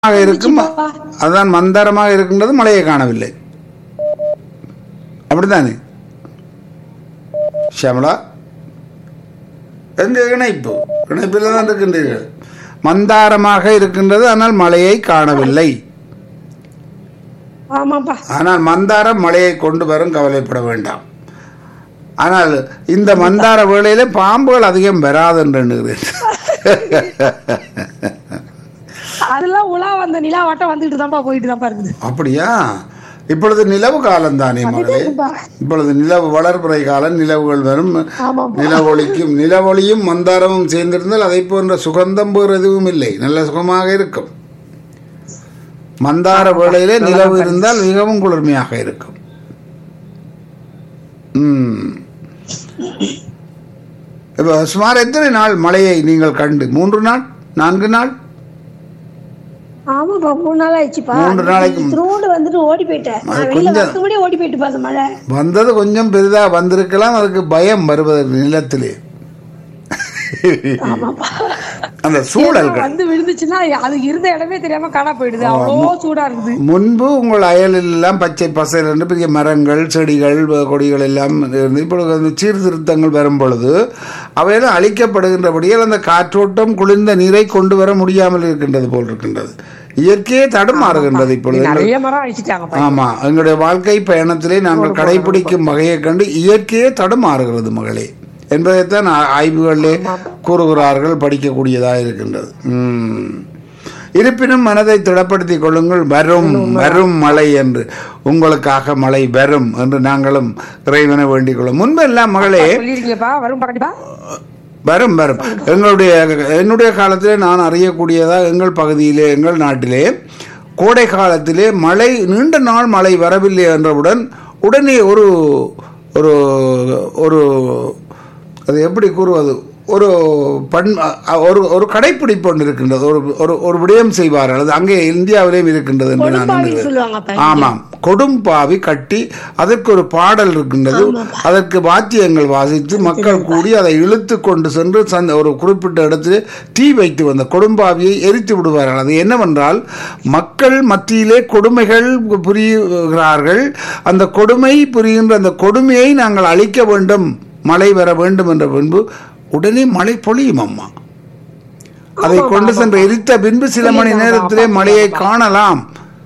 மந்தரமாக இருக்கும் அதுதான் மந்தரமாக இருக்கின்றது மழையை காணவில்லை அப்படித்தானே ஷியாமலா எங்க இணைப்பு இணைப்பில் தான் இருக்கின்றீர்கள் மந்தாரமாக இருக்கின்றது ஆனால் மழையை காணவில்லை ஆமாப்பா ஆனால் மந்தாரம் மழையை கொண்டு வரும் கவலைப்பட வேண்டாம் ஆனால் இந்த மந்தார வேளையில பாம்புகள் அதிகம் வராது என்று எண்ணுகிறேன் அதெல்லாம் உலா வந்த நிலா வட்டம் வந்துட்டு தான்ப்பா போயிட்டு தான்ப்பா இருக்குது அப்படியா இப்பொழுது நிலவு காலம் தானே மகளே இப்பொழுது நிலவு வளர்பிறை காலம் நிலவுகள் வரும் ஆமாப்பா நிலவொளிக்கும் நிலவொளியும் மந்தாரமும் சேர்ந்திருந்தால் அதை போன்ற சுகந்தம் வேறு எதுவும் இல்லை நல்ல சுகமாக இருக்கும் மந்தார வேளையிலே நிலவு இருந்தால் மிகவும் குளிர்மையாக இருக்கும் ம். இப்ப சுமார் எத்தனை நாள் மழையை நீங்கள் கண்டு மூன்று நாள் நான்கு நாள் ஆமாப்பா மூணு நாள் ஆயிடுச்சுப்பா மூன்று நாளைக்கு திருவோண்டு வந்துட்டு ஓடி போயிட்டேன் நான் வெளியில வரதுக்கு முன்னாடியே ஓடி போயிட்டுப்பா அந்த மழை வந்தது கொஞ்சம் பெரிதா வந்திருக்கலாம் அதுக்கு பயம் வருவதற்கு நிலத்திலே ஆமாப்பா அந்த சூழல்கள் வந்து விழுந்துச்சுன்னா அது இருந்த இடமே தெரியாம காணா போயிடுது அவ்வளோ சூடா இருக்குது முன்பு உங்கள் அயலில் எல்லாம் பச்சை பசையில் என்று பெரிய மரங்கள் செடிகள் வ- கொடிகள் எல்லாம் இருந்து இப்பொழுது அந்த சீர்திருத்தங்கள் வரும் பொழுது அவையெல்லாம் அழிக்கப்படுகின்றபடியால் அந்த காற்றோட்டம் குளிர்ந்த நீரை கொண்டு வர முடியாமல் இருக்கின்றது போல் இருக்கின்றது இயற்கையே தடுமாறுகின்றது இப்பொழுது நிறைய மரம் அழிச்சிட்டாங்கப்பா ஆமா எங்களுடைய வாழ்க்கை பயணத்திலே நாங்கள் கடைபிடிக்கும் வகையை கண்டு இயற்கையே தடுமாறுகிறது மகளே என்பதைத்தான் ஆ- ஆய்வுகளிலே கூறுகிறார்கள் படிக்கக்கூடியதாக இருக்கின்றது உம். இருப்பினும் மனதை திடப்படுத்திக் கொள்ளுங்கள் வரும் வரும் மழை என்று உங்களுக்காக மழை வரும் என்று நாங்களும் இறைவனை வேண்டிக் கொள்ளும் முன்பெல்லாம் மகளே சொல்லிருக்கீங்கப்பா வரும் கண்டிப்பா வரும் வரும் எங்களுடைய என்னுடைய காலத்திலே நான் அறியக்கூடியதா எங்கள் பகுதியிலே எங்கள் நாட்டிலே கோடை காலத்திலே மழை நீண்ட நாள் மழை வரவில்லை என்றவுடன் உடனே ஒரு ஒரு ஒரு அது எப்படி கூறுவது ஒரு பண் அ- ஒரு ஒரு கடைப்பிடிப்பு ஒன்று இருக்கின்றது ஒரு ஒரு ஒரு விடயம் செய்வார்கள் அது அங்கே இந்தியாவிலேயும் இருக்கின்றது என்று நான் கொடும்பாவின்னு நினைக்கிறேன் சொல்லுவாங்கப்பா ஆமாம் கொடும்பாவி கட்டி அதற்கு ஒரு பாடல் இருக்கின்றது அதற்கு வாத்தியங்கள் வாசித்து மக்கள் கூடி அதை இழுத்து கொண்டு சென்று சந்த ஒரு குறிப்பிட்ட இடத்தில் தீ வைத்து வந்த கொடும்பாவியை எரித்து விடுவார்கள் அது என்னவென்றால் மக்கள் மத்தியிலே கொடுமைகள் புரிகிறார்கள் அந்த கொடுமை புரிகின்ற அந்த கொடுமையை நாங்கள் அழிக்க வேண்டும் மழை வர வேண்டும் என்ற பின்பு உடனே மழை பொழியும் அம்மா அதை கொண்டு சென்று எரித்த பின்பு சில மணி நேரத்திலே மழையை காணலாம்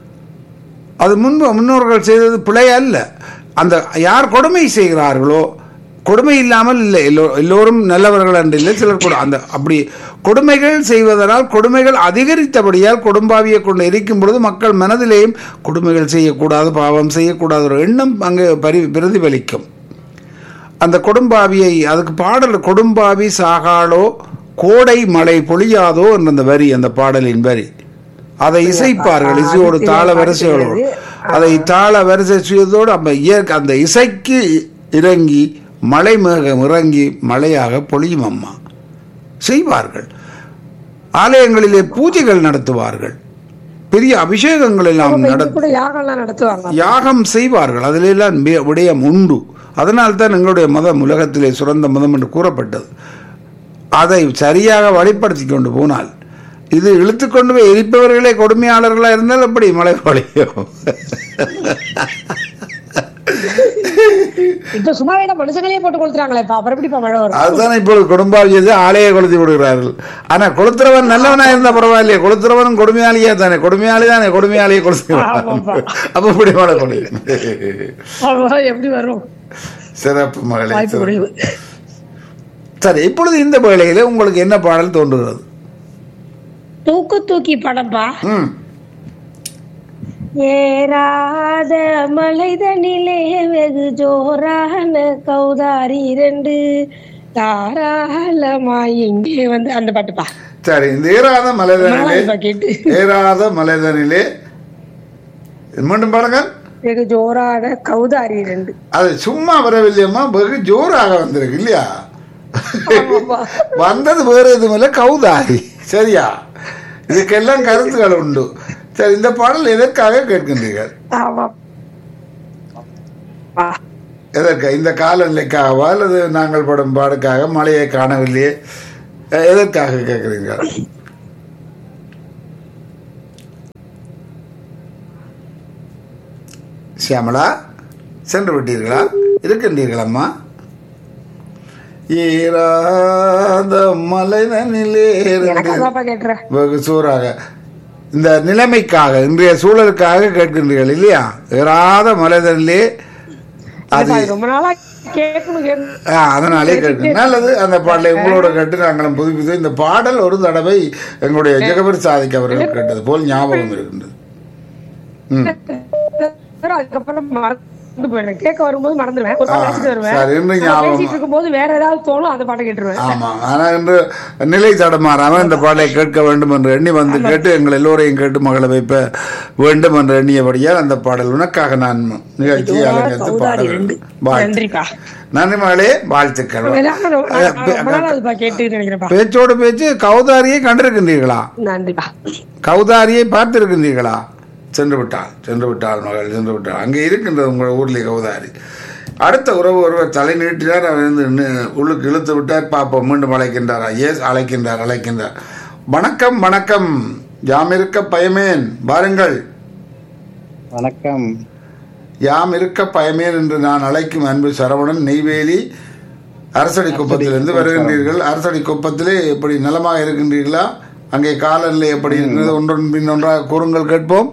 அது முன்பு முன்னோர்கள் செய்தது பிழை அல்ல அந்த யார் கொடுமை செய்கிறார்களோ கொடுமை இல்லாமல் இல்லை எல்லோ எல்லோரும் நல்லவர்கள் என்று இல்லை சிலர் கூட அந்த அப்படி கொடுமைகள் செய்வதனால் கொடுமைகள் அதிகரித்தபடியால் கொடும்பாவியை கொண்டு எரிக்கும் பொழுது மக்கள் மனதிலேயும் கொடுமைகள் செய்யக்கூடாது பாவம் செய்யக்கூடாது ஒரு எண்ணம் அங்கே பரி பிரதிபலிக்கும் அந்த கொடும்பாவியை அதுக்கு பாடல் கொடும்பாவி சாகாளோ கோடை மழை பொழியாதோ என்ற அந்த வரி அந்த பாடலின் வரி அதை இசைப்பார்கள் இசையோடு தாள வரிசைகளோடு அதை தாள வரிசை செய்வதோடு அந்த இயற்கை அந்த இசைக்கு இறங்கி மலை மேகம் இறங்கி மழையாக பொழியும் அம்மா செய்வார்கள் ஆலயங்களிலே பூஜைகள் நடத்துவார்கள் பெரிய அபிஷேகங்கள் எல்லாம் இங்க நட கூட யாகம்லாம் நடத்துவாங்க யாகம் செய்வார்கள் அதிலெல்லாம் வி- விடயம் உண்டு அதனால்தான் எங்களுடைய மதம் உலகத்திலே சுரந்த மதம் என்று கூறப்பட்டது அதை சரியாக வழிப்படுத்தி கொண்டு போனால் இது இழுத்து கொண்டு போய் எரிப்பவர்களே கொடுமையாளர்களா இருந்தால் எப்படி மழை பொழியும் இப்ப சும்மா வேணா மனுஷங்களே போட்டு கொளுத்துறாங்களே இப்ப அப்புறம் எப்படிப்பா மழை வரும் அதுதான் இப்பொழுது குடும்பாவியது ஆலையை கொளுத்தி விடுகிறார்கள் ஆனா கொளுத்துறவன் நல்லவனா இருந்தா பரவாயில்லையே கொளுத்துறவனும் கொடுமையாளியா தானே கொடுமையாளி தானே கொடுமையாளியை ஆமாப்பா. கொளுத்து அப்ப இப்படி மழை பொழியும் அவ்வளவுதான் எப்படி வரும் சிறப்பு மகளே வாய்ப்பு சிறப்பு. குறைவு சரி இப்பொழுது இந்த வேளையிலே உங்களுக்கு என்ன பாடல் தோன்றுகிறது தூக்கு தூக்கி படம்பா ம் ஏறாத மலைதனிலே வெகு ஜோரான கௌதாரி ரெண்டு தாராளமா இங்கே வந்து அந்த பாட்டுப்பா சரி இந்த ஏறாத மலைதனிலே நாலாவது கேட்டு ஏறாத மலைதனிலே மீண்டும் பாருங்க வெகு ஜோரான கௌதாரி ரெண்டு அது சும்மா வரவில்லையம்மா வெகு ஜோராக வந்திருக்கு இல்லையா ஆமாப்பா. வந்தது வேறு எதுவும் இல்லை கௌதாரி சரியா இதுக்கெல்லாம் கருத்துக்கள் உண்டு சரி இந்த பாடல் எதற்காக கேட்கின்றீர்கள் ஆமா ஆ. எதற்கு இந்த காலநிலைக்காகவா அல்லது நாங்கள் படும் பாடுக்காக மழையை காணவில்லையே எதற்காக கேட்குறீங்க சியாமளா சென்று விட்டீர்களா இருக்கின்றீர்களம்மா ஈராத மலைதனிலே எனக்கு அதான்ப்பா கேக்குறேன் வெகு சூறாக இந்த நிலைமைக்காக இன்றைய சூழலுக்காக கேட்கின்றீர்கள் இல்லையா ஏறாத மலைதனிலே அது அது ரொம்ப நாளா கேட்கணும் கேட்கணும் ஆ, அதனாலே கேட்கு நல்லது அந்த பாடலை உங்களோட கேட்டு நாங்களும் புதுப்பித்து இந்த பாடல் ஒரு தடவை எங்களுடைய ஜெகபர் சாதிக் அவர்கள் கேட்டது போல் ஞாபகம் இருக்கின்றது ம் அப்புறம் அதுக்கப்புறம் மறந்து போயிடுவேன் கேட்க வரும்போது மறந்துடுவேன் ஒரு நாள் பேசிட்டு வருவேன் சரி, இன்னும் நான் ஞாபகம். பேசிட்டு இருக்கும்போது வேற ஏதாவது தோணும் அந்த பாட்டை கேட்டுருவேன் ஆமா ஆனா இன்று நிலை தடமாறாம இந்த பாடலை கேட்க வேண்டும் என்று எண்ணி வந்து கேட்டு எங்கள் எல்லோரையும் கேட்டு மகளை வைப்ப வேண்டும் என்று எண்ணியபடியால் அந்த பாடல் உனக்காக நான் நிகழ்ச்சியை அலங்கரித்து பாட சௌதாரி ரெண்டு வேண்டும் வாழ்த்து நன்றிப்பா நன்றி மகளே வாழ்த்துக்கள் நான் ரொம்ப ரொம்ப நாள் அதுப்பா கேட்டு நினைக்கிறேன்ப்பா பேச்சோடு பேச்சு கௌதாரியை கண்டிருக்கின்றீர்களா நன்றிப்பா கௌதாரியை பார்த்திருக்கின்றீர்களா சென்று விட்டாள் சென்று விட்டாள் மகள் சென்று விட்டாள் அங்கே இருக்கின்றது உங்கள் ஊர்லேயே கௌதாரி அடுத்த உறவு ஒருவர் தலை நீட்டினார் அவர் வந்து நி- உள்ளுக்கு இழுத்து விட்டார் பாப்போம் மீண்டும் அழைக்கின்றாரா ஏஸ் அழைக்கின்றார் அழைக்கின்றார் வணக்கம் வணக்கம் யாம் இருக்க பயமேன் வாருங்கள் வணக்கம் யாம் இருக்க பயமேன் என்று நான் அழைக்கும் அன்பு சரவணன் நெய்வேலி அரசடி குப்பத்திலிருந்து வருகின்றீர்கள் அரசடி குப்பத்திலே எப்படி நலமாக இருக்கின்றீர்களா அங்கே காலநிலை எப்படி இருக்கிறது ஒன்றொன் பின் ஒன்றாக கூறுங்கள் கேட்போம்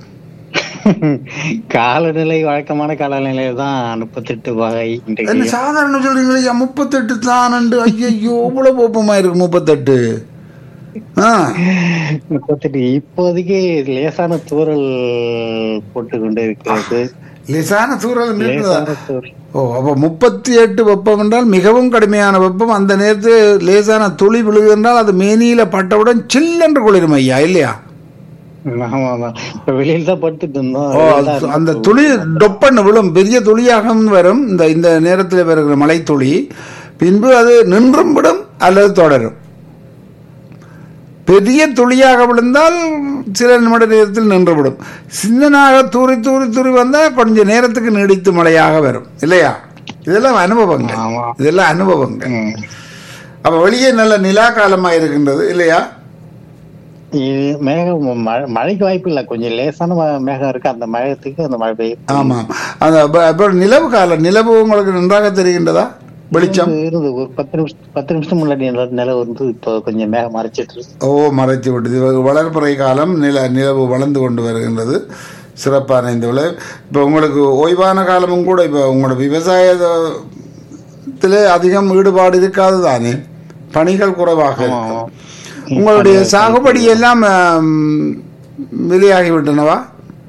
காலநிலை வழக்கமான காலநிலை தான் முப்பத்தெட்டு வகை என்ன இன்றைக்கு சாதாரண சொல்றீங்களே ஐயா, முப்பத்தெட்டு தான் ஐயோ இவ்வளவு போப்பமா இருக்கு முப்பத்தெட்டு ஆ முப்பத்தெட்டு இப்போதைக்கு லேசான தூறல் போட்டு கொண்டு இருக்கிறது லேசான சூழல் இருக்குதா லேசான தூறல் ஓ அப்ப முப்பத்தி எட்டு வெப்பம் என்றால் மிகவும் கடுமையான வெப்பம் அந்த நேரத்தில் லேசான துளி விழுது என்றால் அது மேனியில பட்டவுடன் சில்லென்று குளிரும் ஐயா இல்லையா ஆமா ஆமா இப்ப வெளியில தான் படுத்துட்டு இருந்தோம் ஓ வெளியில அது- தான் அந்த துளி டொப்பன்னு விழும் பெரிய துளியாகவும் வரும் இந்த இந்த நேரத்தில் வருகிற மழை துளி பின்பு அது நின்றும் விடும் அல்லது தொடரும் பெரிய துளியாக விழுந்தால் சில நிமிட நேரத்தில் நின்றுவிடும் சின்னனாக தூரி தூரி தூரி வந்தால் கொஞ்ச நேரத்துக்கு நீடித்து மழையாக வரும் இல்லையா இதெல்லாம் அனுபவங்கள் ஆமா. இதெல்லாம் அனுபவங்கள் ம். அப்ப வெளியே நல்ல நிலா காலமாக இருக்கின்றது இல்லையா இது மேகம் மழை- மழைக்கு வாய்ப்பு இல்ல கொஞ்சம் லேசான ம- மேகம் இருக்கு அந்த மழையத்துக்கு அந்த மழை பெய்யும் ஆமாம் அந்த அப்ப- அப்புறம் நிலவு காலம் நிலவு உங்களுக்கு நன்றாக தெரிகின்றதா வெளிச்சம் இருந்து ஒரு பத்து நிமிஷம் பத்து நிமிஷம் முன்னாடி நில- நிலவு வந்து இப்போ கொஞ்சம் மேகம் மறைச்சிட்டு இருக்கு ஓ மறைத்து விட்டது இது வளர்ப்புறை காலம் நில நிலவு வளர்ந்து கொண்டு வருகின்றது சிறப்பான இந்த விளை இப்போ உங்களுக்கு ஓய்வான காலமும் கூட இப்போ உங்களோட விவசாயத்தில் அதிகம் ஈடுபாடு இருக்காது தானே பணிகள் குறைவாக ஆமா, இருக்கும். ஆமா. உங்களுடைய சாகுபடி எல்லாம் ஆம், வெளியாகி விட்டனவா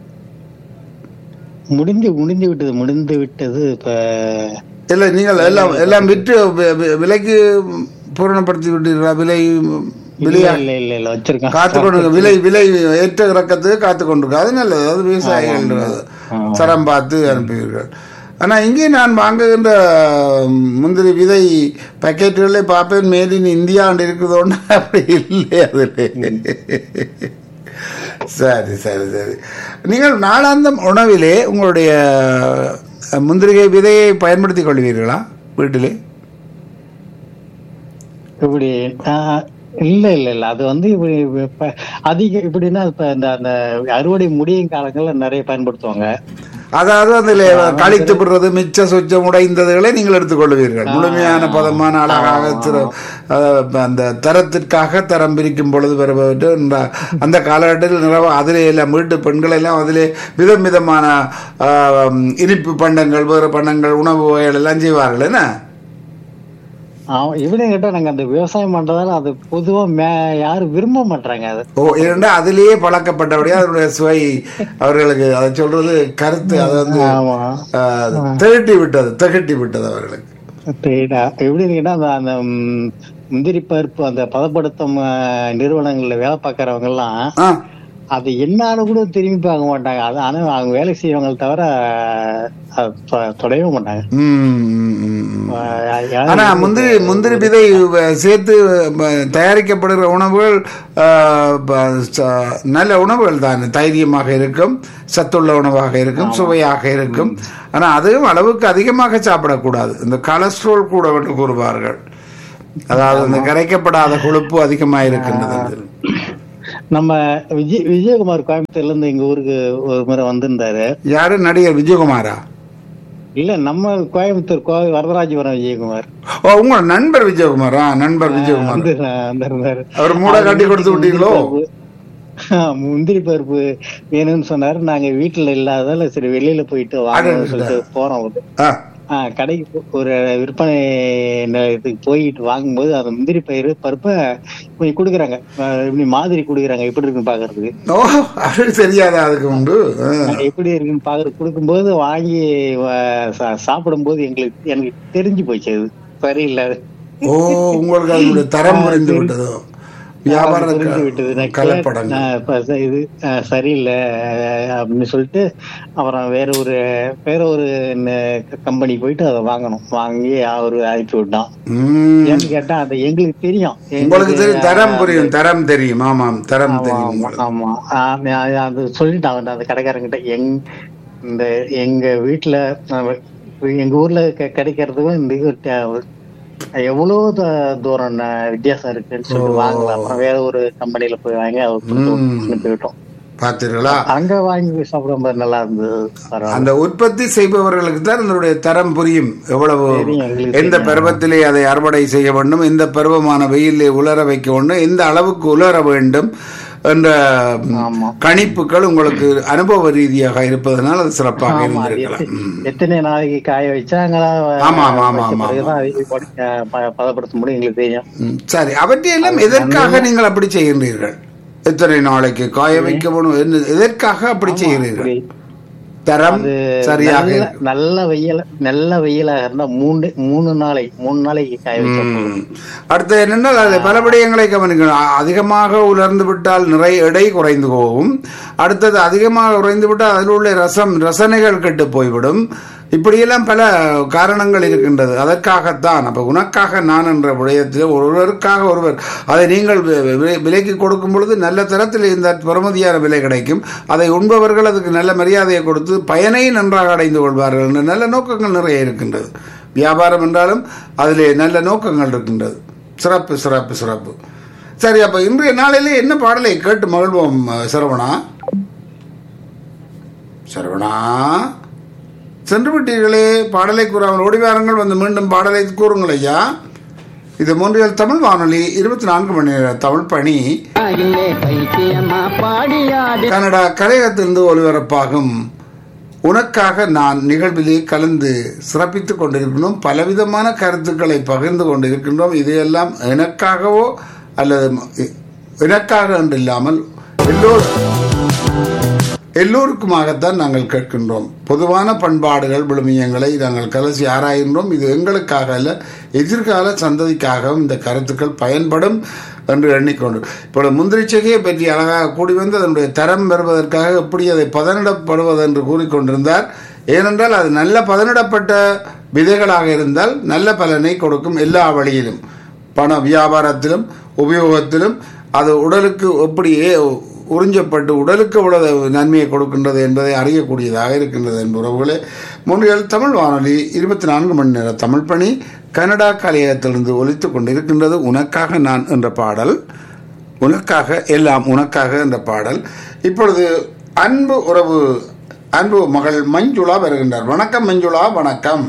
முடிஞ்சு முடிஞ்சு விட்டது முடிந்து விட்டது இப்ப இல்லை நீங்கள் எல்லாம் எல்லாம் விற்று வி- வி- விலைக்கு பூரணப்படுத்தி விட்டீர்களா விலை இல்ல விலையா இல்ல இல்ல இல்ல வச்சிருக்கேன் காத்து கொண்டு விலை விலை ஏற்ற இறக்கத்துக்கு காத்து கொண்டிருக்கு அது நல்லது அது விவசாயிகள் அது. ஆமா. தரம் பார்த்து அனுப்புவீர்கள் ஆனா இங்கே நான் வாங்குகின்ற ம், முந்திரி விதை பாக்கெட்டுகளே பார்ப்பேன் மேட் இன் இந்தியா இருக்குதோன்னு அப்படி இல்லை அதில் சரி சரி சரி நீங்கள் நாளாந்தம் உணவிலே உங்களுடைய அஹ், முந்திரிகை விதையை பயன்படுத்திக் கொள்வீர்களா வீட்டிலே இப்படி ஆஹ், இல்ல இல்ல இல்ல அது வந்து இப்படி இப்ப அதிக இப்படின்னா இப்ப இந்த அந்த அறுவடை முடியும் காலங்கள்ல நிறைய பயன்படுத்துவாங்க அதாவது அதில் கழித்து விடுறது மிச்ச சொச்சம் உடைந்ததுகளை நீங்கள் எடுத்துக்கொள்வீர்கள் முழுமையான பதமான அழகாக திரு அஹ், அந்த தரத்திற்காக தரம் பிரிக்கும் பொழுது வருபவற்று இந்த- அந்த காலகட்டத்தில் நிறைய அதிலே எல்லாம் வீட்டு பெண்கள் எல்லாம் அதிலே விதம் விதமான ஆஹ், இனிப்பு பண்டங்கள் வேறு பண்டங்கள் உணவு வகைகள் எல்லாம் செய்வார்கள் என்ன ஆமா, இப்படி கேட்டா நாங்க அந்த விவசாயம் பண்றதால அது பொதுவா மே யாரும் விரும்ப மாட்டாங்க அது ஓ இரண்டா அதிலேயே பழக்கப்பட்டபடியா அதனுடைய சுவை அவர்களுக்கு அதை சொல்றது கருத்து அதை வந்து ஆமா ஆஹ், திகட்டி விட்டது திகட்டி விட்டது அவர்களுக்கு சரிடா. எப்படி கேட்டா அந்த அந்த ம், முந்திரி பருப்பு அந்த பதப்படுத்தும் அஹ், நிறுவனங்கள்ல வேலை பார்க்கறவங்க எல்லாம் ஆ அது என்னான்னு கூட திரும்பி பார்க்க மாட்டாங்க அது ஆனா அவங்க வேலை செய்யறவங்க தவிர அஹ், தொ- தொடவே மாட்டாங்க ம், ம், ம், ம். அஹ், யாரும் ஆனா முந்திரி முந்திரி விதை வ- சேர்த்து வ- தயாரிக்கப்படுகிற உணவுகள் ஆஹ், ப- ச- நல்ல உணவுகள் தான் தைரியமாக இருக்கும் சத்துள்ள உணவாக இருக்கும் சுவையாக இருக்கும் ஆனா அதுவும் அளவுக்கு அதிகமாக சாப்பிடக்கூடாது இந்த கொலஸ்ட்ரால் கூட என்று கூறுவார்கள் அதாவது இந்த கரைக்கப்படாத கொழுப்பு அதிகமாக இருக்கின்றது நம்ம விஜய் விஜயகுமார் கோயம்புத்தூர்ல இருந்து எங்க ஊருக்கு ஒரு முறை வந்திருந்தாரு யாரு நடிகர் விஜயகுமாரா இல்ல நம்ம கோயம்புத்தூர் கோவை வரதராஜபுரம் விஜயகுமார் ஓ உங்க நண்பர் விஜயகுமாரா நண்பர் விஜயகுமார் வந்து வந்திருந்தாரு அவர் மூட கட்டி கொடுத்து விட்டீங்களோ ஆ, முந்திரி பருப்பு வேணும்னு சொன்னாரு நாங்க வீட்டுல இல்லாதால சரி வெளியில போயிட்டு வாங்கன்னு சொல்லிட்டு போறோம் ஒரு ஆ, ஆ, கடைக்கு போ- ஒரு விற்பனை நிலையத்துக்கு போயிட்டு வாங்கும்போது அந்த முந்திரி பயிறு பருப்பை கொஞ்சம் கொடுக்குறாங்க இப்படி மாதிரி கொடுக்குறாங்க எப்படி இருக்குன்னு பாக்குறதுக்கு ஓ அது தெரியாதா அதுக்கு உண்டு ஆ. எப்படி இருக்குன்னு பாக்குறது கொடுக்கும்போது வாங்கி வ- சா- சாப்பிடும்போது எங்களுக்கு எனக்கு தெரிஞ்சு போச்சு அது சரியில்லை ஓ உங்களுக்கு அதனுடைய தரம் புரிந்து விட்டதோ வியாபார புரிஞ்சு விட்டது நான் கலப்படங்கள் கேட்டேன், இப்ப ச- இது அஹ், சரியில்லை அஹ், அப்படின்னு சொல்லிட்டு அப்புறம் வேற ஒரு வேற ஒரு கம்பெனி போயிட்டு அதை வாங்கணும் வாங்கி அவரு அனுப்பி விட்டான் ம். ஏன்னு கேட்டா அது எங்களுக்கு தெரியும் உங்களுக்கு எங்களுக்கு, தெரியும் தரம் புரியும் தரம் தெரியும் ஆமாம் தரம் தெரியும் ஆமா, உங்களுக்கு. ஆமா ஆமா அது- அது சொல்லிட்டான் அவன் அந்த கடைக்காரங்கிட்ட எங் இந்த எங்க வீட்டுல அஹ், எங்க ஊர்ல கெ- கிடைக்கிறதுக்கும் இந்த இது ட- எவ்வளவு த- தூரம் ந- வித்தியாசம் இருக்குன்னு சொல்லிட்டு வாங்கலாம் அப்புறம் வேற ஒரு கம்பெனில போய் வாங்கி அவர் கொடுத்து ம். அனுப்பி விட்டோம் பார்த்தீர்களா அங்க வாங்கி சாப்பிடும்போது நல்லா இருந்தது பரவாயில்ல அந்த உற்பத்தி செய்பவர்களுக்கு தான் இதனுடைய தரம் புரியும் எவ்வளவு தெரியும், எங்களுக்கு எந்த பருவத்திலே அதை அறுவடை செய்ய வேண்டும் எந்த பருவமான வெயிலே உலர வைக்க வேண்டும் எந்த அளவுக்கு உலர வேண்டும் என்ற ம், ஆமா கணிப்புகள் உங்களுக்கு அனுபவ ரீதியாக இருப்பதனால் அது சிறப்பாக ஆமா அது இருந்திருக்கலாம் எத்த- ம். எத்தனை நாளைக்கு காய வச்சாங்களா ஆமா, ஆமா, ஆமா, ஆமா, பிறகுதான் அதை உடை- அஹ் ப- பதப்படுத்த முடியும் எங்களுக்கு தெரியும் ம், சரி அவற்றையெல்லாம் எதற்காக நீங்கள் அப்படி செய்கின்றீர்கள் எத்தனை நாளைக்கு காய வைக்க வேண்டும் என்ன- எதற்காக அப்படி செய்கிறீர்கள் அப்படி தரம் அது சரியாக நல்ல இருக்கு. நல்ல வெயில் நல்ல வெயிலாக இருந்தா மூணு மூணு நாளை மூணு நாளைக்கு காய வச்சா போதும். ம். அடுத்து என்னென்னால் அதில் பல விடயங்களை கவனிக்கணும் அ- அதிகமாக உலர்ந்து விட்டால் நிறைய எடை குறைந்து போகும் அடுத்தது அதிகமாக குறைந்து விட்டால் அதில் உள்ள ரசம் ரசனைகள் கெட்டு போய்விடும் இப்படியெல்லாம் பல காரணங்கள் இருக்கின்றது அதற்காகத்தான் அப்ப உனக்காக நான் என்ற விடயத்தில் ஒருவருக்காக ஒருவர் அதை நீங்கள் வி- வி- விலைக்கு கொடுக்கும் பொழுது நல்ல தரத்தில் இந்த பெறுமதியான விலை கிடைக்கும் அதை உண்பவர்கள் அதுக்கு நல்ல மரியாதையை கொடுத்து பயனை நன்றாக அடைந்து கொள்வார்கள் என்ற நல்ல நோக்கங்கள் நிறைய இருக்கின்றது வியாபாரம் என்றாலும் அதிலே நல்ல நோக்கங்கள் இருக்கின்றது சிறப்பு சிறப்பு சிறப்பு சரி அப்ப இன்றைய நாளிலே என்ன பாடலை கேட்டு மகிழ்வோம் அஹ், சரவணா சரவணா சென்று விட்டீர்களே பாடலை கூறாமல் ஓடி வாருங்கள் வந்து மீண்டும் பாடலை கூறுங்கள் ஐயா இது மூன்றியல் தமிழ் வானொலி இருபத்தி நான்கு மணி நேர தமிழ் பணி ஆகிலே பைத்தியமா பாடியாடு கனடா கலையகத்திலிருந்து ஒளிபரப்பாகும் உனக்காக நான் நிகழ்விலே கலந்து சிறப்பித்துக் கொண்டிருக்கின்றோம் பலவிதமான கருத்துக்களை பகிர்ந்து கொண்டிருக்கின்றோம் இதையெல்லாம் எனக்காகவோ அல்லது ம- எனக்காக என்று இல்லாமல் எல்லோரும் எல்லோருக்குமாகத்தான் நாங்கள் கேட்கின்றோம் பொதுவான பண்பாடுகள் விழுமியங்களை நாங்கள் கலசி ஆராய்கின்றோம் இது எங்களுக்காக அல்ல எதிர்கால சந்ததிக்காகவும் இந்த கருத்துக்கள் பயன்படும் என்று எண்ணிக்கொண்டு இப்பொழுது முந்திரிச்சகையை பற்றி அழகாக கூடி வந்து அதனுடைய தரம் பெறுவதற்காக எப்படி அதை பதனிடப்படுவது என்று கூறிக்கொண்டிருந்தார் ஏனென்றால் அது நல்ல பதனிடப்பட்ட விதைகளாக இருந்தால் நல்ல பலனை கொடுக்கும் எல்லா வழியிலும் பண வியாபாரத்திலும் உபயோகத்திலும் அது உடலுக்கு எப்படி உறிஞ்சப்பட்டு உடலுக்கு எவ்வளவு நன்மையை கொடுக்கின்றது என்பதை அறியக்கூடியதாக இருக்கின்றது என்பவர்களே முன்னில் தமிழ் வானொலி இருபத்தி நான்கு மணி நேர தமிழ் பணி கனடா கலையகத்திலிருந்து ஒலித்துக் கொண்டிருக்கின்றது உனக்காக நான் என்ற பாடல் உனக்காக எல்லாம் உனக்காக என்ற பாடல் இப்பொழுது அன்பு உறவு அன்பு மகள் மஞ்சுளா வருகின்றார் வணக்கம் மஞ்சுளா வணக்கம்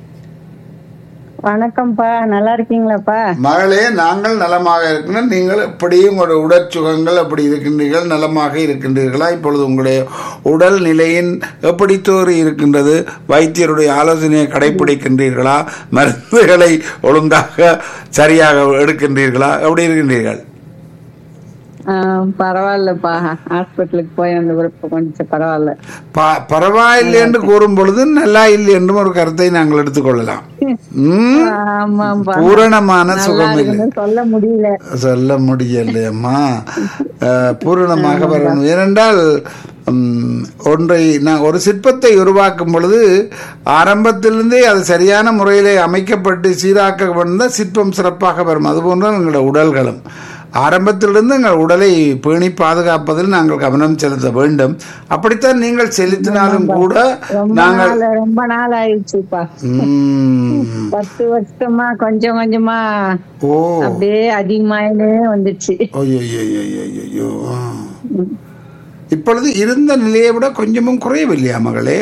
வணக்கம்ப்பா நல்லா இருக்கீங்களாப்பா மகளே நாங்கள் நலமாக இருக்கின்றோம் நீங்கள் எப்படியும் உங்களுடைய உடற்சுகங்கள் அப்படி இருக்கின்றீர்கள் நலமாக இருக்கின்றீர்களா இப்பொழுது உங்களுடைய உடல் நிலையின் எப்படி தோறி இருக்கின்றது வைத்தியருடைய ஆலோசனையை கடைபிடிக்கின்றீர்களா மருந்துகளை ஒழுங்காக சரியாக எடுக்கின்றீர்களா எப்படி இருக்கின்றீர்கள் ஆ, பரவாயில்லப்பா ஹாஸ்பிட்டலுக்கு போய் அந்த பிறப்பு கொஞ்சம் பரவாயில்ல ப- பரவாயில்லை என்று கூறும் பொழுது நல்லா இல்லை என்றும் ஒரு கருத்தை நாங்கள் எடுத்துக்கொள்ளலாம் ம், ஆமாப்பா பூரணமான நல்லா சுகம் இல்லை இருக்குன்னு சொல்ல முடியல சொல்ல முடியலையம்மா அஹ், பூரணமாக வரணும் ஏனென்றால் ம், ஒன்றை நான் ஒரு சிற்பத்தை உருவாக்கும் பொழுது ஆரம்பத்திலிருந்தே அது சரியான முறையிலே அமைக்கப்பட்டு சீராக்கப்பட்டிருந்தால் சிற்பம் சிறப்பாக வரும் அதுபோன்றால் எங்களுடைய உடல்களும் ஆரம்பத்திலிருந்து எங்கள் உடலை பேணி பாதுகாப்பதில் நாங்கள் கவனம் செலுத்த வேண்டும் அப்படித்தான் நீங்கள் செலுத்தினாலும் கூட ரொம்ப நாங்கள் நாள் ரொம்ப நாள் ஆயிடுச்சுப்பா ம், பத்து வருஷமா கொஞ்சம் கொஞ்சமா ஓ அப்படியே அதிகமாயினே வந்துச்சு ஐயோ ஐயோ இப்பொழுது இருந்த நிலையை விட கொஞ்சமும் குறையவில்லையா மகளே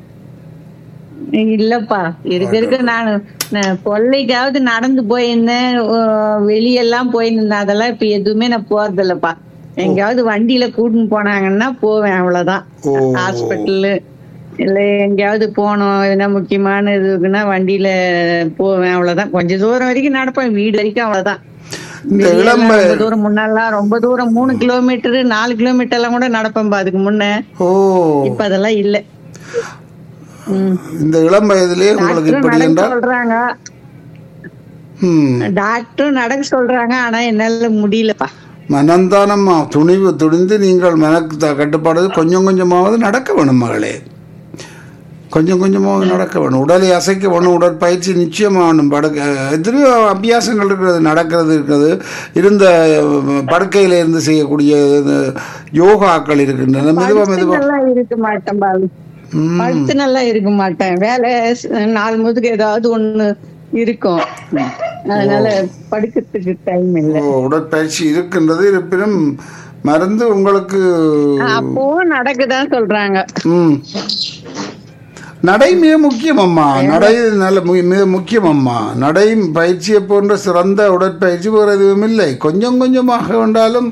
இல்லப்பா இருக்க இருக்க நான் நான் கொல்லைக்காவது நடந்து போயிருந்தேன் ஓ, வெளியெல்லாம் போயிருந்தேன் அதெல்லாம் இப்ப எதுவுமே நான் போறது இல்லப்பா எங்கேயாவது வண்டியில கூட்டின்னு போனாங்கன்னா போவேன் அவ்வளவுதான் ஓ. ஹாஸ்பிட்டலு இல்ல எங்கேயாவது போனோம் என்ன முக்கியமான இதுக்குன்னா வண்டியில போவேன் அவ்வளவுதான் கொஞ்ச தூரம் வரைக்கும் நடப்பேன் வீடு வரைக்கும் அவ்வளவுதான் இந்த வெளியெல்லாம் இளம்ப ரொம்ப தூரம் முன்னெல்லாம் ரொம்ப தூரம் மூணு கிலோமீட்டர் நாலு கிலோமீட்டர் எல்லாம் கூட நடப்பேன்பா அதுக்கு முன்ன ஓ இப்ப அதெல்லாம் இல்ல ம். இந்த இளம் வயதிலே உங்களுக்கு டாக்டரும் இப்படி நடக்க என்றால் சொல்றாங்க ம், டாக்டரும் நடக்க சொல்றாங்க ஆனா என்னால முடியலப்பா மனந்தானம்மா துணிவு துணிந்து நீங்கள் மனக்கு த- கட்டுப்பாடு கொஞ்சம் கொஞ்சமாவது நடக்க வேணும் மகளே கொஞ்சம் கொஞ்சமாவது நடக்க வேணும் உடலை அசைக்க வேணும் உடற்பயிற்சி நிச்சயமாக வேணும் படுக்க எத்தனையோ அபியாசங்கள் இருக்கிறது நடக்கிறது இருக்கிறது இருந்த அஹ், படுக்கையில இருந்து செய்யக்கூடிய இது, யோகாக்கள் இருக்கின்றன மெதுவா படுத்து மெதுவா நல்லா இருக்க மாட்டேன் பாலு ம், படுத்து நல்லா இருக்க மாட்டேன் வேலை ஸ்- நாலு முதுகு ஏதாவது ஒண்ணு இருக்கும் அதனால படுக்கிறதுக்கு டைம் இல்ல ஓ, உடற்பயிற்சி இருக்கின்றது இருப்பினும் மருந்து உங்களுக்கு அப்பவும் நடக்கதான் சொல்றாங்க ம் நடை மிக முக்கியம் அம்மா நடை நல்ல மு- மிக முக்கியம் அம்மா நடை பயிற்சியை போன்ற சிறந்த உடற்பயிற்சி வேறு எதுவும் இல்லை கொஞ்சம் கொஞ்சமாக வேண்டாலும்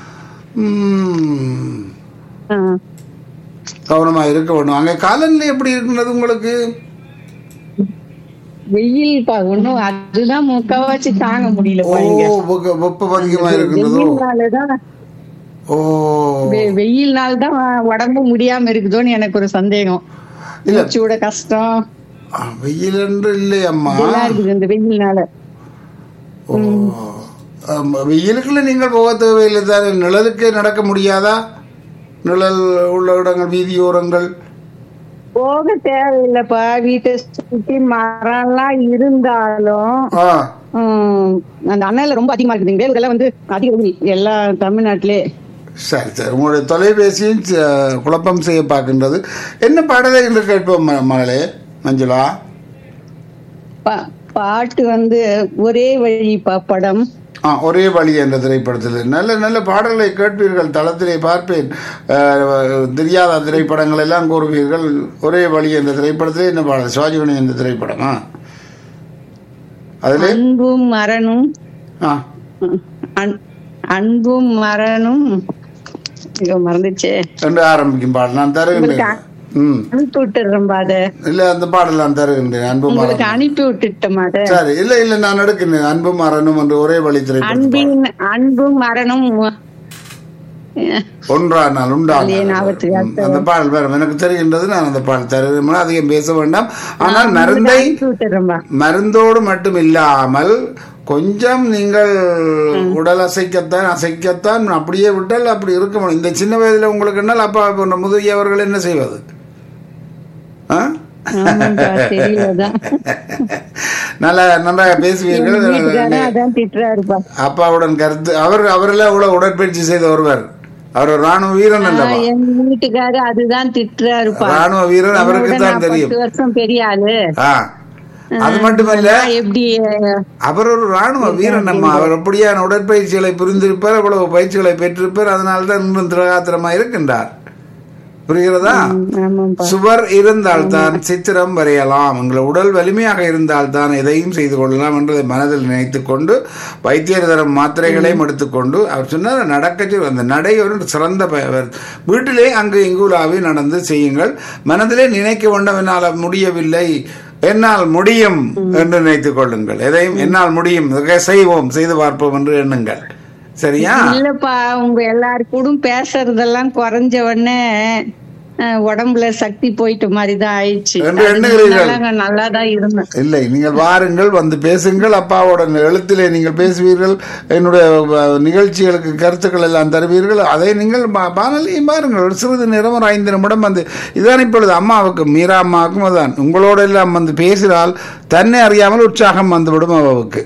ம், ஆ. கவனமாக இருக்க வேண்டும் அங்கே காலநிலை எப்படி இருக்கின்றது உங்களுக்கு வெயில் பா ஒண்ணும் அதுதான் முக்காவாசி தாங்க முடியல ஓ பாருங்க வெப்ப- வெப்பம் அதிகமாக இருக்கின்றதோ வெயில்னாலதான் ஓ வெ- வெயில்னால தான் உடம்பு முடியாம இருக்குதோன்னு எனக்கு ஒரு சந்தேகம் இல்ல. மூச்சு விட கஷ்டம் ஆ, வெயில் என்று இல்லை அம்மா இதெல்லாம் இருக்குது இந்த வெயில்னால ஓ ஆமா, வெயிலுக்குள்ள நீங்கள் போக தேவையில்லை தானே நிழலுக்கே நடக்க முடியாதா நிழல் உள்ள இடங்கள் வீதியோரங்கள் போக தேவையில்லைப்பா வீட்டை சுத்தி மரம்லாம் இருந்தாலும் ஆ உம், அந்த அண்ணல ரொம்ப அதிகமா இருக்குது இங்க இதெல்லாம் வந்து அதிக வெயில் எல்லா தமிழ்நாட்டிலே சரி சரி உங்களுடைய தொலைபேசியும் ச- குழப்பம் செய்ய பார்க்கின்றது என்ன பாடலை என்று கேட்போம் ம- மகளே மஞ்சுளா பா- பாட்டு வந்து ஒரே வழி பா படம் ஆ ஒரே வழி என்ற திரைப்படத்தில் நல்ல நல்ல பாடல்களை கேட்பீர்கள் தளத்திலே பார்ப்பேன் அஹ், தெரியாத திரைப்படங்கள் எல்லாம் கூறுவீர்கள் ஒரே வழி என்ற திரைப்படத்திலே என்ன பாடல் சிவாஜிகணி என்ற திரைப்படமா அதிலே அன்பும் மரணும் ஆ அன்- அன்பும் மரணும் ஐயோ மறந்துச்சே என்று ஆரம்பிக்கும் பாடல் நான் தருகின்றேன் ம் அனுப்பி விட்டுறேன் அத இல்ல அந்த பாடல் நான் தருகின்றேன் அன்பு உங்களுக்கு மரணம் அனுப்பி விட்டுட்டோம் அத சரி இல்ல இல்ல நான் எடுக்கின்றேன் அன்பு மரணம் என்று ஒரே வழி திரைப்படம் அன்பின் அன்பும் மரணும் ஒன்றானால் இல்லையே, உண்டானால் ஞாபகத்துக்கு ம், அந்த பாடல் வேறு எனக்கு தெரிகின்றது நான் அந்த பாடல் தருகிறேன் அதிகம் பேச வேண்டாம் ஆனால் மருந்தை அனுப்பி விட்டுறேன்பா மருந்தோடு மட்டும் இல்லாமல் கொஞ்சம் நீங்கள் உடல் அசைக்கத்தான் அசைக்கத்தான் அப்படியே விட்டால் அப்படி இருக்க முடியும் இந்த சின்ன வயதுல உங்களுக்கு என்னால் அப்பா போன்ற முதியவர்கள் என்ன செய்வது ஆ? ஆமாப்பா தெரியலதான் நல்லா நன்றாக பேசுவீர்கள் வீட்டுக்காரன் அதான் திட்டுறாருப்பா அப்பாவுடன் கருத்து அவர் அவரெல்லாம் இவ்வளவு உடற்பயிற்சி செய்த ஒருவர் அவர் ஒரு ராணுவ வீரன் அல்லவா எங்க வீட்டுக்காரு அதுதான் திட்டுறாருப்பா ராணுவ வீரன் அவருக்கு உங்களோட தான் நான் தெரியும் பத்து வருஷம் பெரிய ஆளு ஆ அது மட்டுமல்ல நான் எப்படி அஹ், அவர் ஒரு ராணுவ வீரன் அம்மா அவர் அப்படியான உடற்பயிற்சிகளை புரிந்திருப்பார் அவ்வளவு பயிற்சிகளை பெற்றிருப்பார் அதனால தான் இன்னும் திரகாத்திரமா இருக்கின்றார் புரிகிறதா ஆமாப்பா சுவர் இருந்தால்தான் சித்திரம் வரையலாம் உங்கள் உடல் வலிமையாக இருந்தால்தான் எதையும் செய்து கொள்ளலாம் என்று மனதில் நினைத்துக் கொண்டு வைத்தியர் தரும் மாத்திரைகளையும் எடுத்துக்கொண்டு அவர் சொன்னார் நடக்க சொல் அந்த நடை ஒரு சிறந்த ப- வீட்டிலே அங்கு இங்குலாவி நடந்து செய்யுங்கள் மனதிலே நினைக்க வேண்டும் என்னால் முடியவில்லை என்னால் முடியும் என்று நினைத்துக் கொள்ளுங்கள் எதையும் என்னால் முடியும் இதை செய்வோம் செய்து பார்ப்போம் என்று எண்ணுங்கள் சரியா இல்லப்பா உங்க எல்லாரு கூடயும் பேசுறதெல்லாம் குறைஞ்ச உடனே அஹ், உடம்புல சக்தி போயிட்ட மாதிரிதான் ஆயிடுச்சு என்று எண்ணுகிறீர்கள். நல்லா தான் இருந்தேன் இல்லை நீங்கள் வாருங்கள் வந்து பேசுங்கள் அப்பாவோட எழுத்திலே நீங்கள் பேசுவீர்கள் என்னுடைய அஹ், நிகழ்ச்சிகளுக்கு கருத்துக்கள் எல்லாம் தருவீர்கள் அதை நீங்கள் பா- வானொலியும் பாருங்கள் ஒரு சிறிது நேரம் ஒரு ஐந்து நிமிடம் வந்து இதான் இப்பொழுது அம்மாவுக்கு மீரா அம்மாவுக்கும் அதுதான் உங்களோட எல்லாம் வந்து பேசினால் தன்னை அறியாமல் உற்சாகம் வந்துவிடும் அவவுக்கு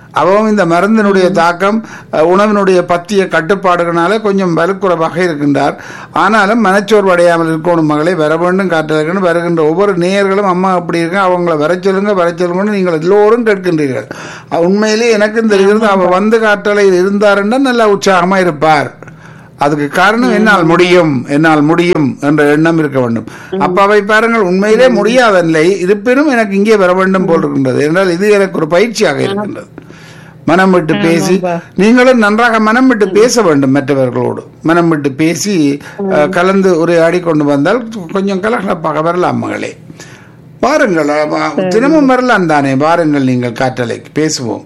அவவும் இந்த மருந்தினுடைய தாக்கம் அஹ், உணவினுடைய பத்திய கட்டுப்பாடுகளால கொஞ்சம் வலுக்குறவாக இருக்கின்றார் ஆனாலும் மனச்சோர்வு அடையாமல் இருக்கணும் மகளை வர வேண்டும் காட்டுறதுன்னு வருகின்ற ஒவ்வொரு நேயர்களும் அம்மா அப்படி இருக்க அவங்கள வர சொல்லுங்க வர சொல்லுங்கன்னு நீங்கள் எல்லோரும் கேட்கின்றீர்கள் அஹ், உண்மையிலேயே எனக்கும் தெரிகிறது அவர் வந்து காற்றலையில் இருந்தாருன்னா நல்லா உற்சாகமா இருப்பார் அதுக்கு காரணம் என்னால் முடியும் என்னால் முடியும் என்ற எண்ணம் இருக்க வேண்டும் அப்பாவை பாருங்கள் உண்மையிலே முடியாத நிலை இருப்பினும் எனக்கு இங்கே வர வேண்டும் போல் இருக்கின்றது என்றால் இது எனக்கு ஒரு பயிற்சியாக இருக்கின்றது மனம் விட்டு பேசி நீங்களும் நன்றாக மனம் விட்டு பேச வேண்டும் மற்றவர்களோடு மனம் விட்டு பேசி அஹ், கலந்து உரையாடி கொண்டு வந்தால் கொஞ்சம் கலகலப்பாக வரலாம் மகளே வாருங்கள் அஹ், தினமும் வரலாம் தானே வாருங்கள் நீங்கள் காற்றலைக்கு பேசுவோம்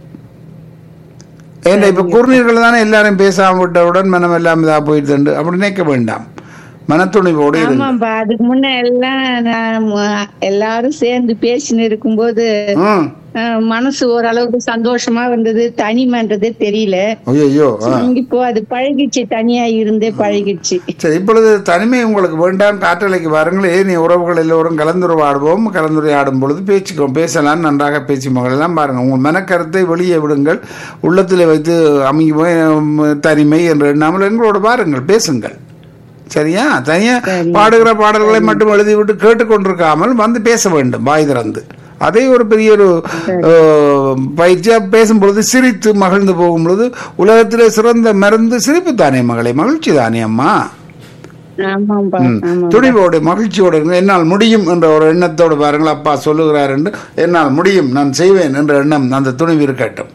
ஏன்னா இப்ப குறுநீர்கள் தானே எல்லாரும் பேசாம விட்டவுடன் மனம் எல்லாம் இதா போயிட்டு அப்படி நினைக்க வேண்டாம் மனத்துணிவோடு இருங்க ஆமாப்பா அதுக்கு முன்ன எல்லாம் நான் ம- எல்லாரும் சேர்ந்து பேசின்னு இருக்கும்போது ம். அஹ், மனசு ஓரளவுக்கு சந்தோஷமா இருந்தது தனிமன்றதே தெரியல ஐயோ ஆ. இப்போ அது பழகிச்சு தனியா இருந்தே பழகிடுச்சு சரி இப்பொழுது தனிமை உங்களுக்கு வேண்டாம் காற்றலைக்கு வாருங்கள் ஏன் நீ உறவுகள் எல்லோரும் கலந்துரையாடுவோம் கலந்துரையாடும் பொழுது பேச்சுக்கோ பேசலாம் நன்றாக பேசி மகளெல்லாம் பாருங்கள் உங்கள் மனக்கருத்தை வெளியே விடுங்கள் உள்ளத்தில் வைத்து அமைங்கி போய் உம், தனிமை என்று எண்ணாமல் எங்களோடு வாருங்கள் பேசுங்கள் சரியா தனியா பாடுகிற பாடல்களை மட்டும் எழுதிவிட்டு கேட்டுக்கொண்டிருக்காமல் வந்து பேச வேண்டும் வாய் திறந்து அதே ஒரு பெரிய ஒரு அஹ், பயிற்சியா பேசும் பொழுது சிரித்து மகிழ்ந்து போகும் பொழுது உலகத்திலே சிறந்த மருந்து சிரிப்பு தானே மகளே மகிழ்ச்சி தானே அம்மா ஆமாப்பா ம். ஆமா துணிவோடு மகிழ்ச்சியோடு இருங்க. என்னால் முடியும் என்ற ஒரு எண்ணத்தோடு பாருங்கள் அப்பா சொல்லுகிறார் என்று என்னால் முடியும் நான் செய்வேன் என்ற எண்ணம் அந்த துணிவு இருக்கட்டும்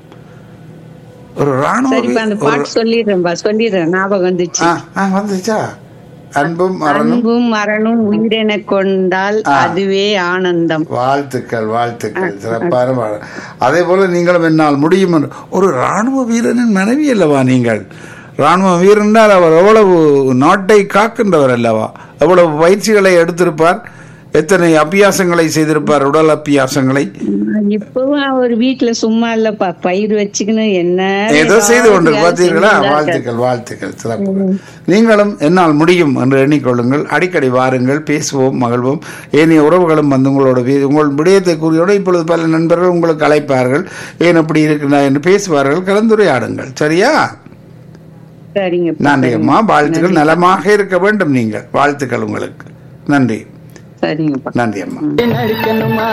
ஒரு ராணுவ சரிப்பா அந்த வீ- ஒரு- பாட்டு சொல்லிடுறேன்பா சொல்லிடுறேன் ஞாபகம் வந்துச்சு ஆ, ஆ, வந்துச்சா அன்பும் மரணம் அன்பும் மரணும் உயிரென கொண்டால் அதுவே ஆனந்தம் வாழ்த்துக்கள் வாழ்த்துக்கள் சிறப்பான பாடல். அதே போல நீங்களும் என்னால் முடியும் என்று ஒரு ராணுவ வீரனின் மனைவி அல்லவா நீங்கள் ராணுவ வீரனால் அவர் எவ்வளவு நாட்டை காக்கின்றவர் அல்லவா எவ்வளவு பயிற்சிகளை எடுத்திருப்பார் எத்தனை அபியாசங்களை செய்திருப்பார் உடல் அபியாசங்களை இப்பவும் அவர் வீட்டுல சும்மா இல்லப்பா பயிர் வச்சுக்கின்னு என்ன ஏதோ செய்து கொண்டு வேலை பார்த்தீர்களா செஞ்சுதான் இருக்காரு. வாழ்த்துக்கள் வாழ்த்துக்கள் சிறப்பு நீங்களும் என்னால் முடியும் என்று எண்ணிக்கொள்ளுங்கள் அடிக்கடி வாருங்கள் பேசுவோம் மகிழ்வோம் ஏனைய உறவுகளும் வந்து உங்களோட பே- உங்கள் விடயத்தை கூறியோடு இப்பொழுது பல நண்பர்கள் உங்களுக்கு அழைப்பார்கள் ஏன் அப்படி இருக்கிறா என்று பேசுவார்கள் கலந்துரையாடுங்கள் சரியா சரிங்க நன்றி அம்மா வாழ்த்துக்கள் நலமாக இருக்க வேண்டும் நீங்கள் வாழ்த்துக்கள் உங்களுக்கு நன்றி சரிங்கப்பா நன்றி அம்மா நடிக்கணுமா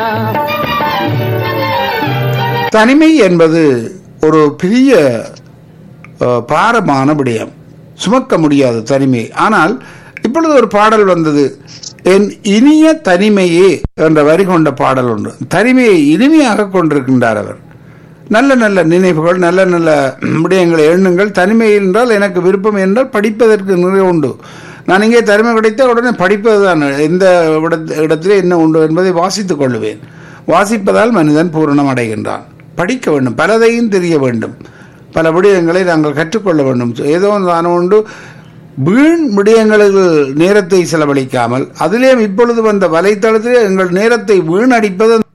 தனிமை என்பது ஒரு பெரிய அஹ், பாரமான விடயம் சுமக்க முடியாத தனிமை ஆனால் இப்பொழுது ஒரு பாடல் வந்தது என் இனிய தனிமையே என்ற வரி கொண்ட பாடல் ஒன்று தனிமையை இனிமையாக கொண்டிருக்கின்றார் அவர் நல்ல நல்ல நினைவுகள் நல்ல நல்ல விடயங்களை எண்ணுங்கள் தனிமை என்றால் எனக்கு விருப்பம் என்றால் படிப்பதற்கு நிறைய உண்டு நான் இங்கே தனிமை கிடைத்த உடனே படிப்பது தான் எந்த இடத்- இடத்திலே என்ன உண்டு என்பதை வாசித்துக் கொள்ளுவேன் வாசிப்பதால் மனிதன் பூரணம் அடைகின்றான் படிக்க வேண்டும் பலதையும் தெரிய வேண்டும் பல விடயங்களை நாங்கள் கற்றுக்கொள்ள வேண்டும் ஏதோ தானே உண்டு வீண் விடயங்களுக்கு நேரத்தை செலவழிக்காமல் அதிலேயும் இப்பொழுது வந்த வலைத்தளத்திலே எங்கள் நேரத்தை வீணடிப்பது